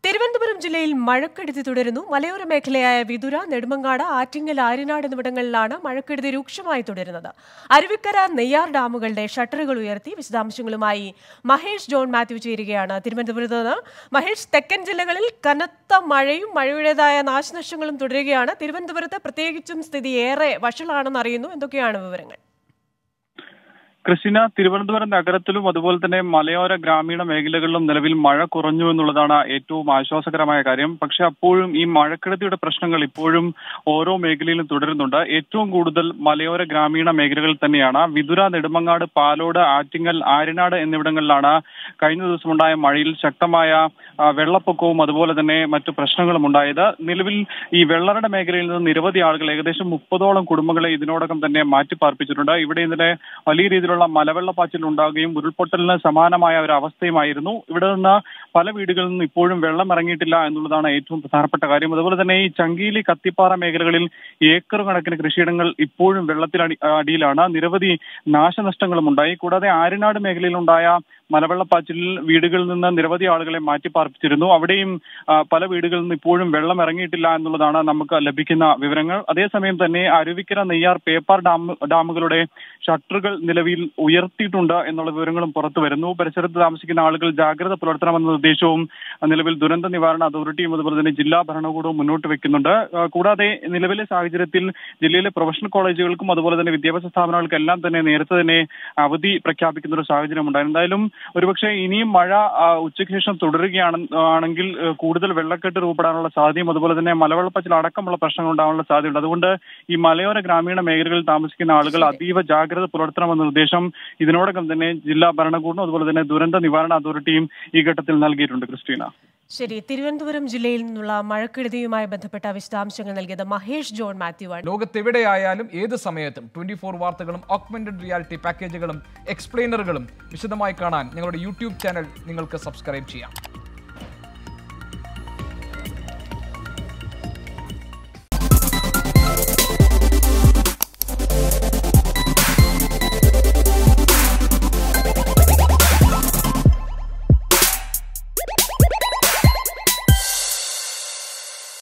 തിരുവനന്തപുരം ജില്ലയിൽ മഴക്കെടുതി തുടരുന്നു മലയോര മേഖലയായ വിതുര നെടുമങ്ങാട് ആറ്റിങ്ങൽ ആര്യനാട് എന്നിവിടങ്ങളിലാണ് മഴക്കെടുതി രൂക്ഷമായി തുടരുന്നത് അരുവിക്കര നെയ്യാർ ഡാമുകളുടെ ഷട്ടറുകൾ ഉയർത്തി വിശദാംശങ്ങളുമായി മഹേഷ് ജോൺ മാത്യു ചേരുകയാണ് തിരുവനന്തപുരത്ത് നിന്ന് മഹേഷ് തെക്കൻ ജില്ലകളിൽ കനത്ത മഴയും മഴയുടേതായ നാശനഷ്ടങ്ങളും തുടരുകയാണ് തിരുവനന്തപുരത്ത് പ്രത്യേകിച്ചും സ്ഥിതി ഏറെ വഷളാണെന്ന് അറിയുന്നു എന്തൊക്കെയാണ് വിവരങ്ങൾ കൃഷ്ണ തിരുവനന്തപുരം നഗരത്തിലും അതുപോലെ തന്നെ മലയോര ഗ്രാമീണ മേഖലകളിലും നിലവിൽ മഴ കുറഞ്ഞു എന്നുള്ളതാണ് ഏറ്റവും ആശ്വാസകരമായ കാര്യം പക്ഷെ അപ്പോഴും ഈ മഴക്കെടുതിയുടെ പ്രശ്നങ്ങൾ ഇപ്പോഴും ഓരോ മേഖലയിലും തുടരുന്നുണ്ട് ഏറ്റവും കൂടുതൽ മലയോര ഗ്രാമീണ മേഖലകളിൽ തന്നെയാണ് വിതുര നെടുമങ്ങാട് പാലോട് ആറ്റിങ്ങൽ ആര്യനാട് എന്നിവിടങ്ങളിലാണ് കഴിഞ്ഞ ദിവസമുണ്ടായ മഴയിൽ ശക്തമായ ആ, വെള്ളപ്പൊക്കവും അതുപോലെ തന്നെ മറ്റു പ്രശ്നങ്ങളും ഉണ്ടായത് നിലവിൽ ഈ വെള്ളറട മേഖലയിൽ നിന്ന് നിരവധി ആളുകൾ ഏകദേശം മുപ്പതോളം കുടുംബങ്ങളെ ഇതിനോടകം തന്നെ മാറ്റിപ്പാർപ്പിച്ചിട്ടുണ്ട് ഇവിടെ ഇന്നലെ വലിയ രീതിയിലുള്ള മലവെള്ളപ്പാച്ചിൽ ഉണ്ടാകുകയും ഉരുൾപൊട്ടലിന് സമാനമായ ഒരു അവസ്ഥയുമായിരുന്നു ഇവിടെ നിന്ന് പല വീടുകളിൽ നിന്നും ഇപ്പോഴും വെള്ളം ഇറങ്ങിയിട്ടില്ല എന്നുള്ളതാണ് ഏറ്റവും പ്രധാനപ്പെട്ട കാര്യം അതുപോലെ തന്നെ ഈ ചങ്കീലി കത്തിപ്പാറ മേഖലകളിൽ ഏക്കർ കണക്കിന് കൃഷിയിടങ്ങൾ ഇപ്പോഴും വെള്ളത്തിൽ അടി- അടിയിലാണ് നിരവധി നാശനഷ്ടങ്ങളും ഉണ്ടായി കൂടാതെ ആര്യനാട് മേഖലയിലുണ്ടായ മലവെള്ളപ്പാച്ചിലിൽ വീടുകളിൽ നിന്ന് നിരവധി ആളുകളെ മാറ്റിപ്പാർപ്പിച്ചിരുന്നു അവിടെയും ആ, പല വീടുകളിൽ നിന്ന് ഇപ്പോഴും വെള്ളം ഇറങ്ങിയിട്ടില്ല എന്നുള്ളതാണ് നമുക്ക് ലഭിക്കുന്ന വിവരങ്ങൾ അതേസമയം തന്നെ അരുവിക്കര നെയ്യാർ പേപ്പാർ ഡാം ഡാമുകളുടെ ഷട്ടറുകൾ നിലവിൽ ഉയർത്തിയിട്ടുണ്ട് എന്നുള്ള വിവരങ്ങളും പുറത്തു വരുന്നു പരിസരത്ത് താമസിക്കുന്ന ആളുകൾ ജാഗ്രത പുലർത്തണമെന്ന നിർദ്ദേശവും നിലവിൽ ദുരന്ത നിവാരണ അതോറിറ്റിയും അതുപോലെ തന്നെ ജില്ലാ ഭരണകൂടവും മുന്നോട്ട് വെക്കുന്നുണ്ട് ആ, കൂടാതെ നിലവിലെ സാഹചര്യത്തിൽ ജില്ലയിലെ പ്രൊഫഷണൽ കോളേജുകൾക്കും അതുപോലെ തന്നെ വിദ്യാഭ്യാസ സ്ഥാപനങ്ങൾക്കും എല്ലാം തന്നെ നേരത്തെ തന്നെ അവധി പ്രഖ്യാപിക്കുന്ന ഒരു സാഹചര്യം ഉണ്ടായിരുന്നു എന്തായാലും ഒരുപക്ഷെ ഇനിയും മഴ ആ, ഉച്ചയ്ക്ക് ശേഷം തുടരുകയാണ് ആണെങ്കിൽ ഏഹ്, കൂടുതൽ വെള്ളക്കെട്ട് രൂപപ്പെടാനുള്ള സാധ്യതയും അതുപോലെ തന്നെ മലവെള്ളപ്പച്ചിൽ അടക്കമുള്ള പ്രശ്നങ്ങൾ ഉണ്ടാകാനുള്ള സാധ്യതയുണ്ട് അതുകൊണ്ട് ഈ മലയോര ഗ്രാമീണ മേഖലകളിൽ താമസിക്കുന്ന ആളുകൾ അതീവ ജാഗ്രത പുലർത്തണമെന്ന നിർദ്ദേശം ഇതിനോടകം തന്നെ ജില്ലാ ഭരണകൂടവും അതുപോലെ തന്നെ ദുരന്ത നിവാരണ അതോറിറ്റിയും ഈ ഘട്ടത്തിൽ നൽകിയിട്ടുണ്ട് ക്രിസ്റ്റീന ശരി തിരുവനന്തപുരം ജില്ലയിൽ നിന്നുള്ള മഴക്കെടുതിയുമായി ബന്ധപ്പെട്ട വിശദാംശങ്ങൾ നൽകിയത് മഹേഷ് ജോൺ മാത്യു ആണ് ലോകത്തെവിടെയായാലും ഏത് സമയത്തും ട്വന്റി ഫോർ വാർത്തകളും ഓഗ്മെന്റഡ് റിയാലിറ്റി പാക്കേജുകളും എക്സ്പ്ലെയിനറുകളും വിശദമായി കാണാൻ ഞങ്ങളുടെ യൂട്യൂബ് ചാനൽ നിങ്ങൾക്ക് സബ്സ്ക്രൈബ് ചെയ്യാം